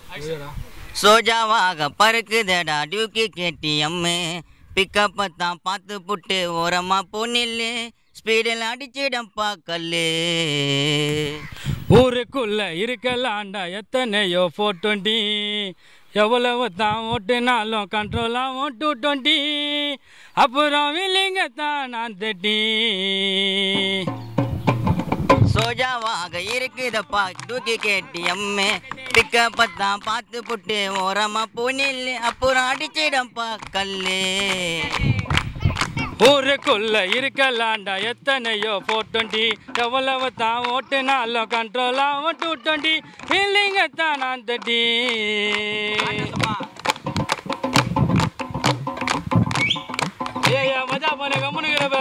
சோஜாவாக பறக்குதடா டியூக்கி கேட்டிஎம்மு பிக்கப்பை தான் பார்த்து புட்டு ஓரமா போனில்லு ஸ்பீடில் அடிச்சிடப்பா கல்லு ஊருக்குள்ள இருக்கலாண்டா எத்தனையோ ஃபோர் டுவெண்ட்டி எவ்வளவு தான் ஓட்டுனாலும் கண்ட்ரோலாகவும் டூ டுவெண்ட்டி அப்புறம் வில்லிங்க தான் நான் தட்டி சோஜாவாக இருக்குதப்பா தூக்கி கேட்டிஎம்மு பிக்கப்பை தான் பார்த்து புட்டு ஓரமா போனில்லு அப்புறம் அடிச்சிடப்பா கல்லு ஊருக்குள்ள இருக்கலாண்டா எத்தனையோ ஃபோர் டுவெண்ட்டி எவ்வளவு தான் ஓட்டுனாலும் கண்ட்ரோலாகவும் டூ டுவெண்ட்டி வில்லிங்க தான் நான் தட்டி ஏய் மஜா பண்ண கம்முனுங்கிறப்ப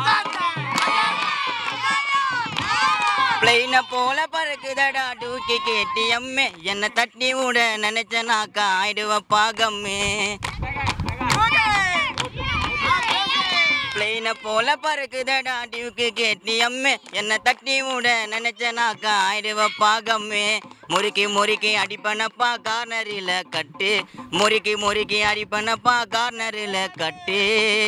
பிளைன போல பறக்குதடா டூக்கி கேட்டிஎம்மு என்ன தட்டி விட நினைச்சனாக்கா ஆயிடுவப்பா கம்மு பிளைன போல பறக்குதடா டியூக்கு கேட்டிஎம்மு என்ன தட்டி விட நினைச்சனாக்கா ஆயிடுவப்பா கம்மு முறுக்கி முறுக்கி அடிப்பனப்பா கார்னரில் கட்டு முறுக்கி முறுக்கி அடிப்பனப்பா கார்னரில் கட்டு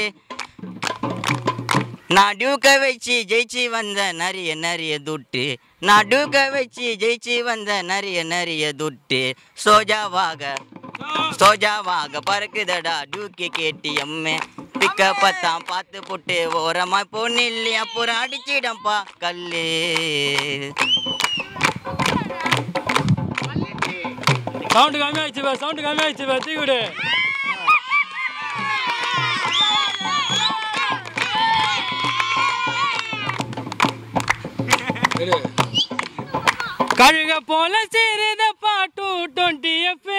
நான் டியூக்க வச்சு ஜெயிச்சு வந்த நிறைய நிறைய துட்டு நான் டியூக்க வச்சு ஜெயிச்சு வந்த நிறைய நிறைய துட்டு சோஜாவாக சோஜாவாக பறக்குதடா டியூக்கி கேட்டி எம்மே பிக்க பத்தாம் பார்த்து புட்டு ஓரமா பொண்ணில்லி அப்புறம் அடிச்சிடம்பா கல்லு சவுண்டு கம்மியாச்சு பா சவுண்டு கம்மியாச்சு பா தூக்கி விடு கழுக போல சேருத பாட்டு டுவெண்ட்டி எஃப்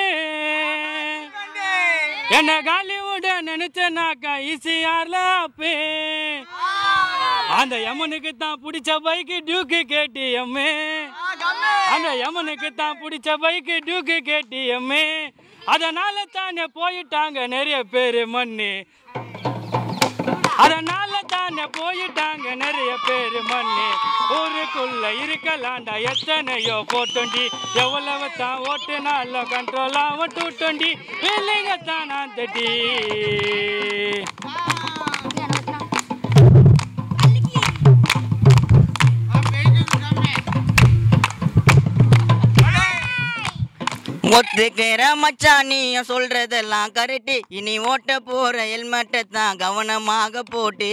என்ன காலிவுட நினைச்சனாக்கா ஈசிஆர்ல அப்பே அந்த யமனுக்கு தான் பிடிச்ச பைக்கு டியூக்கு கேட்டிஎம்மே அந்த யமனுக்கு தான் பிடிச்ச பைக்கு டியூக்கு கேட்டிஎம்மே அதனால தானே போயிட்டாங்க நிறைய பேர் மண்ணு அதனால தானே போயிட்டாங்க நிறைய பேர் மண்ணு ஊருக்குள்ள இருக்கலாண்டா எத்தனையோ போட்டுண்டி எவ்வளவு தான் ஓட்டுனாலும் கண்ட்ரோல் ஆகும் டூ டுவெண்ட்டி இல்லைங்க தான் நான் தட்டி ஒத்துக்கிற மச்சான் நீ சொல்றதெல்லாம் கரெக்டு இனி ஓட்ட போற ஹெல்மெட்டை தான் கவனமாக போட்டு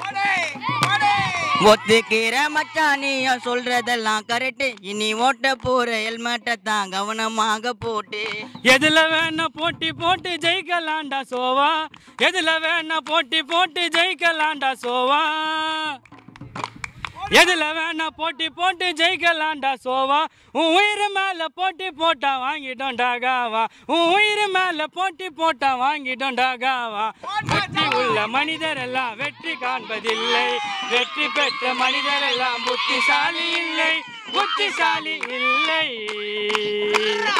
ஒத்துக்கிற மச்சான் நீ சொல்றதெல்லாம் கரெக்டு இனி ஓட்ட போற ஹெல்மெட்டை தான் கவனமாக போட்டு எதுல வேணா போட்டி போட்டு ஜெயிக்கலாண்டா சோவா எதுல வேணா போட்டி போட்டு ஜெயிக்கலாண்டா சோவா எதுல வேணா போட்டி போட்டு ஜெயிக்கலாண்டா சோவா உன் உயிர் மேல போட்டி போட்டா வாங்கிட்டோம்டா காவா உன் உயிர் மேல போட்டி போட்டா வாங்கிட்டோம்டா காவா வெற்றி உள்ள மனிதர் எல்லாம் வெற்றி காண்பதில்லை வெற்றி பெற்ற மனிதர் எல்லாம் புத்திசாலி இல்லை புத்திசாலி இல்லை